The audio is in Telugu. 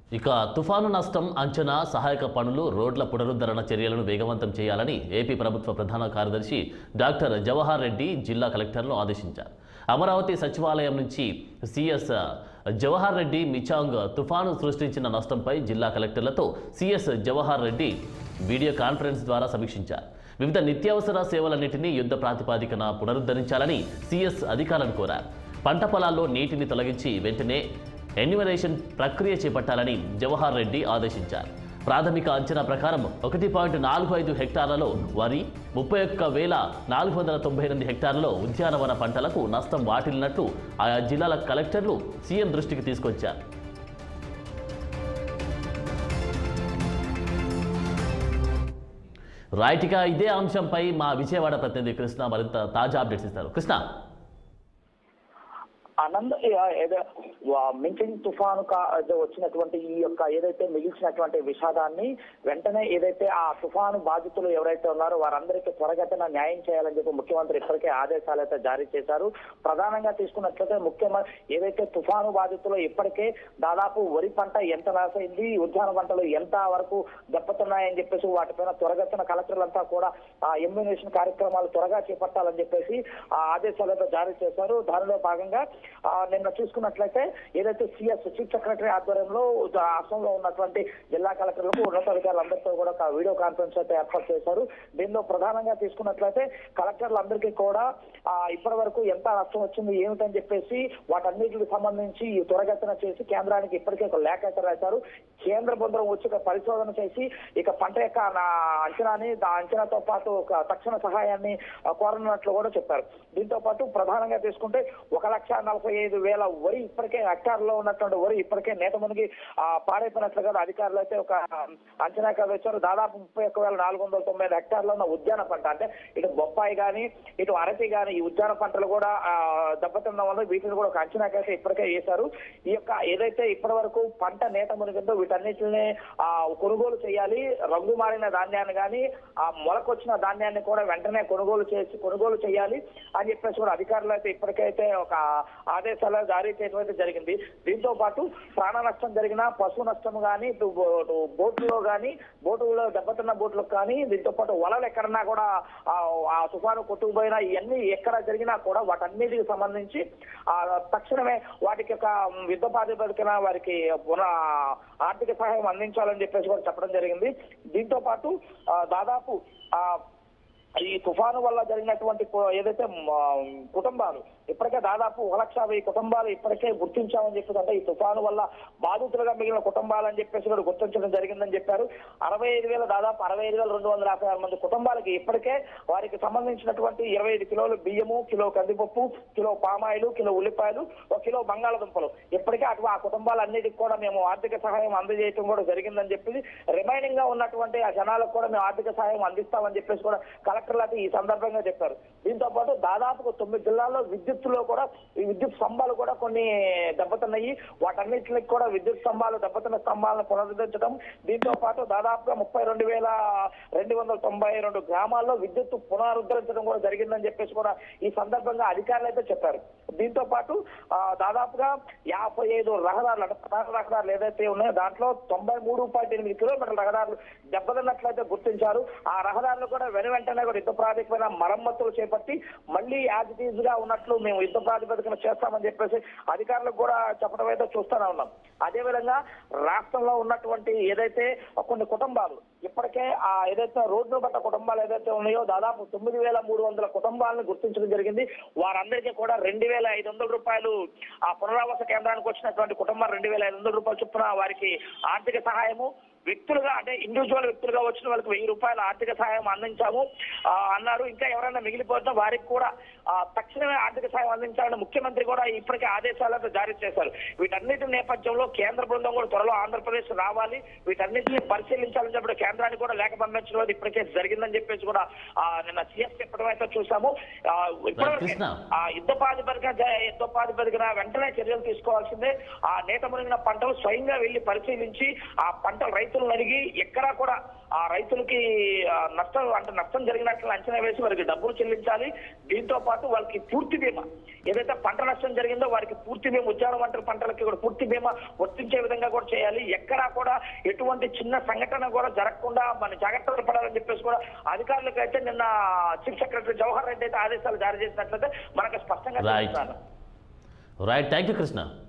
ఇక తుఫాను నష్టం అంచనా సహాయక పనులు రోడ్ల పునరుద్ధరణ చర్యలను వేగవంతం చేయాలని ఏపీ ప్రభుత్వ ప్రధాన కార్యదర్శి డాక్టర్ జవహర్ రెడ్డి జిల్లా కలెక్టర్ను ఆదేశించారు అమరావతి సచివాలయం నుంచి సిఎస్ జవహర్ రెడ్డి మిచాంగ్ తుఫాను సృష్టించిన నష్టంపై జిల్లా కలెక్టర్లతో CS Jawahar Reddy video conference ద్వారా సమీక్షించారు వివిధ నిత్యావసర సేవలన్నింటినీ యుద్ధ ప్రాతిపాదికన పునరుద్ధరించాలని సిఎస్ అధికారులను కోరారు పంట పొలాల్లో నీటిని తొలగించి వెంటనే ఎన్యుమరేషన్ ప్రక్రియ చేపట్టాలని జవహర్ రెడ్డి ఆదేశించారు ప్రాథమిక అంచనా ప్రకారం ఒకటి పాయింట్ నాలుగు ఐదు హెక్టార్లలో వరి ముప్పై ఒక్క వేల నాలుగు వందల తొంభై ఎనిమిది హెక్టార్లలో ఉద్యానవన పంటలకు నష్టం వాటిల్లినట్లు ఆయా జిల్లాల కలెక్టర్లు సీఎం దృష్టికి తీసుకొచ్చారు రైట్గా ఇదే అంశంపై మా విజయవాడ ప్రతినిధి కృష్ణ మరింత తాజా అప్డేట్స్ ఇస్తారు కృష్ణ ఆనంద్ ఏదో మించింగ్ తుఫాను కా ఏదో వచ్చినటువంటి ఈ యొక్క ఏదైతే మిగిల్చినటువంటి విషాదాన్ని వెంటనే ఏదైతే ఆ తుఫాను బాధితులు ఎవరైతే ఉన్నారో వారందరికీ త్వరగతిన న్యాయం చేయాలని చెప్పి ముఖ్యమంత్రి ఇప్పటికే ఆదేశాలు అయితే జారీ చేశారు ప్రధానంగా తీసుకున్నట్లయితే ముఖ్యమంత్రి ఏదైతే తుఫాను బాధితులు ఇప్పటికే దాదాపు వరి పంట ఎంత నాశైంది ఉద్యాన పంటలు ఎంత వరకు దెబ్బతున్నాయని చెప్పేసి వాటిపైన త్వరగతిన కలెక్టర్లంతా కూడా ఆ ఎమ్యునేషన్ కార్యక్రమాలు త్వరగా చేపట్టాలని చెప్పేసి ఆ ఆదేశాలు అయితే జారీ చేశారు దానిలో భాగంగా ఆ, నిన్న చూసుకున్నట్లయితే ఏదైతే సిఎస్ చీఫ్ సెక్రటరీ ఆధ్వర్యంలో ఆ అసోంలో ఉన్నటువంటి జిల్లా కలెక్టర్లకు ఉన్నతాధికారులందరితో కూడా ఒక వీడియో కాన్ఫరెన్స్ అయితే ఏర్పాటు చేశారు దీనిలో ప్రధానంగా తీసుకున్నట్లయితే కలెక్టర్లందరికీ కూడా ఆ, ఇప్పటి వరకు ఎంత నష్టం వచ్చింది ఏమిటని చెప్పేసి వాటన్నిటికి సంబంధించి ఈ త్వరగతిన చేసి కేంద్రానికి ఇప్పటికే ఒక లేఖ అయితే రాశారు కేంద్ర బృందం వచ్చి ఒక పరిశోధన చేసి ఇక పంట యొక్క నా అంచనాని ఆ అంచనాతో పాటు ఒక తక్షణ సహాయాన్ని ఆ, కోరనున్నట్లు కూడా చెప్పారు దీంతో పాటు ప్రధానంగా తీసుకుంటే ఒక లక్ష నలభై ఐదు వేల వరి ఇప్పటికే హెక్టార్లో ఉన్నటువంటి వరి ఇప్పటికే నేత మునిగి ఆ, పాడైపోయినట్లుగా అధికారులు అయితే ఒక అంచనా వేశారు దాదాపు ముప్పై ఒక్క వేల నాలుగు వందల తొంభై ఐదు హెక్టార్లో ఉన్న ఉద్యాన పంట అంటే ఇటు బొప్పాయి కానీ ఇటు అరటి కానీ ఈ ఉద్యాన పంటలు కూడా ఆ, దెబ్బతిన్న వల్ల వీటిని కూడా ఒక అంచనాకైతే ఇప్పటికే వేశారు ఈ యొక్క ఏదైతే ఇప్పటి వరకు పంట నేత మునిగిందో వీటన్నిటిని ఆ, కొనుగోలు చేయాలి రంగు మారిన ధాన్యాన్ని కానీ ఆ మొలకొచ్చిన ధాన్యాన్ని కూడా వెంటనే కొనుగోలు చేసి కొనుగోలు చేయాలి అని చెప్పేసి కూడా అధికారులు అయితే ఇప్పటికైతే ఒక ఆదేశాలు జారీ చేయడం అయితే జరిగింది దీంతో పాటు ప్రాణ నష్టం జరిగిన పశు నష్టం కానీ ఇటు బో- ఇటు బోట్లో కానీ బోటులో దెబ్బతిన్న బోట్లకు కానీ దీంతో పాటు వలలు ఎక్కడన్నా కూడా ఆ ఆ తుఫాను కొట్టుకుపోయినా ఇవన్నీ ఎక్కడ జరిగినా కూడా వాటన్నిటికి సంబంధించి ఆ తక్షణమే వాటికి ఒక యుద్ధ ప్రాతిపదికన వారికి పునః ఆర్థిక సహాయం అందించాలని చెప్పేసి కూడా చెప్పడం జరిగింది దీంతో పాటు ఆ, దాదాపు ఆ ఈ తుఫాను వల్ల జరిగినటువంటి కు- ఏదైతే మ, కుటుంబాలు ఇప్పటికే దాదాపు ఒక లక్ష వెయ్యి కుటుంబాలు ఇప్పటికే గుర్తించామని చెప్పేసి అంటే ఈ తుఫాను వల్ల బాధితులుగా మిగిలిన కుటుంబాలని చెప్పేసి కూడా గుర్తించడం జరిగిందని చెప్పారు అరవై ఐదు వేల దాదాపు అరవై ఐదు వేల రెండు వందల యాభై ఆరు మంది కుటుంబాలకి ఇప్పటికే వారికి సంబంధించినటువంటి ఇరవై ఐదు కిలోలు బియ్యము కిలో కందిపప్పు కిలో పామాయిలు కిలో ఉల్లిపాయలు ఒక కిలో బంగాళదుంపలు ఇప్పటికే అటు ఆ కుటుంబాలన్నిటికి కూడా మేము ఆర్థిక సహాయం అందజేయడం కూడా జరిగిందని చెప్పి రిమైనింగ్ గా ఉన్నటువంటి ఆ జనాలకు కూడా మేము ఆర్థిక సహాయం అందిస్తామని చెప్పేసి కూడా కలెక్టర్లు అయితే ఈ సందర్భంగా చెప్పారు దీంతో పాటు దాదాపు తొమ్మిది జిల్లాల్లో విద్యుత్తులో కూడా ఈ విద్యుత్ స్తంభాలు కూడా కొన్ని దెబ్బతిన్నాయి వాటన్నిటికి కూడా విద్యుత్ స్తంభాలు దెబ్బతిన్న స్తంభాలను పునరుద్ధరించడం దీంతో పాటు దాదాపుగా ముప్పై రెండు వేల రెండు వందల తొంభై రెండు గ్రామాల్లో విద్యుత్ పునరుద్ధరించడం కూడా జరిగిందని చెప్పేసి కూడా ఈ సందర్భంగా అధికారులు అయితే చెప్పారు దీంతో పాటు ఆ, దాదాపుగా యాభై ఐదు రహదారులు అంటే ప్రధాన రహదారులు ఏదైతే ఉన్నాయో దాంట్లో తొంభై మూడు పాయింట్ ఎనిమిది కిలోమీటర్ల రహదారులు దెబ్బతిన్నట్లయితే గుర్తించారు ఆ రహదారులు కూడా వెను వెంటనే కూడా యుద్ధ ప్రాతిపదికన మరమ్మతులు చేపట్టి మళ్ళీ యాజ్ ఇట్ ఈజ్ గా ఉన్నట్లు మేము యుద్ధ ప్రాతిపదికన చేస్తామని చెప్పేసి అధికారులకు కూడా చెప్పడం అయితే చూస్తూనే ఉన్నాం అదే విధంగా రాష్ట్రంలో ఉన్నటువంటి ఏదైతే కొన్ని కుటుంబాలు ఇప్పటికే ఆ ఏదైతే రోడ్డు పట్ట కుటుంబాలు ఏదైతే ఉన్నాయో దాదాపు తొమ్మిది వేల మూడు వందల కుటుంబాలను గుర్తించడం జరిగింది వారందరికీ కూడా రెండు వేల ఐదు వందల రూపాయలు ఆ పునరావాస కేంద్రానికి వచ్చినటువంటి కుటుంబం రెండు వేల ఐదు వందల రూపాయలు చొప్పున వారికి ఆర్థిక సహాయము వ్యక్తులుగా అంటే ఇండివిజువల్ వ్యక్తులుగా వచ్చిన వాళ్ళకి వెయ్యి రూపాయల ఆర్థిక సహాయం అందించాము ఆ, అన్నారు ఇంకా ఎవరైనా మిగిలిపోతున్నా వారికి కూడా ఆ, తక్షణమే ఆర్థిక సహాయం అందించాలని ముఖ్యమంత్రి కూడా ఇప్పటికే ఆదేశాలతో జారీ చేశారు వీటన్నిటి నేపథ్యంలో కేంద్ర బృందం కూడా త్వరలో ఆంధ్రప్రదేశ్ రావాలి వీటన్నిటిని పరిశీలించాలని చెప్పి కేంద్రానికి కూడా లేఖ పంపించడం అది ఇప్పటికే జరిగిందని చెప్పేసి కూడా ఆ, నిన్న సీఎస్ చెప్పడం అయితే చూసాము ఆ, ఇప్పటివరకే కృష్ణ. ఆ యుద్ధ ప్రాతిపదికన జ- యుద్ధ ప్రాతిపదికన వెంటనే చర్యలు తీసుకోవాల్సిందే ఆ నేత మునిగిన పంటలు స్వయంగా వెళ్లి పరిశీలించి ఆ పంటలు రైతులు రైతులను అడిగి ఎక్కడా కూడా ఆ రైతులకి ఆ, నష్టం అంటే నష్టం జరిగినట్లు అంచనా వేసి వారికి డబ్బులు చెల్లించాలి దీంతో పాటు వాళ్ళకి పూర్తి బీమా ఏదైతే పంట నష్టం జరిగిందో వారికి పూర్తి బీమా ఉద్యాన వంటల పంటలకి కూడా పూర్తి బీమా వర్తించే విధంగా కూడా చేయాలి ఎక్కడా కూడా ఎటువంటి చిన్న సంఘటన కూడా జరగకుండా మన జాగ్రత్తలు పడాలని చెప్పేసి కూడా అధికారులకు అయితే నిన్న చీఫ్ సెక్రటరీ జవహర్ రెడ్డి అయితే ఆదేశాలు జారీ చేసినట్లయితే మనకు స్పష్టంగా రైట్ తెలుస్తున్నారు రైట్ థ్యాంక్ యూ కృష్ణ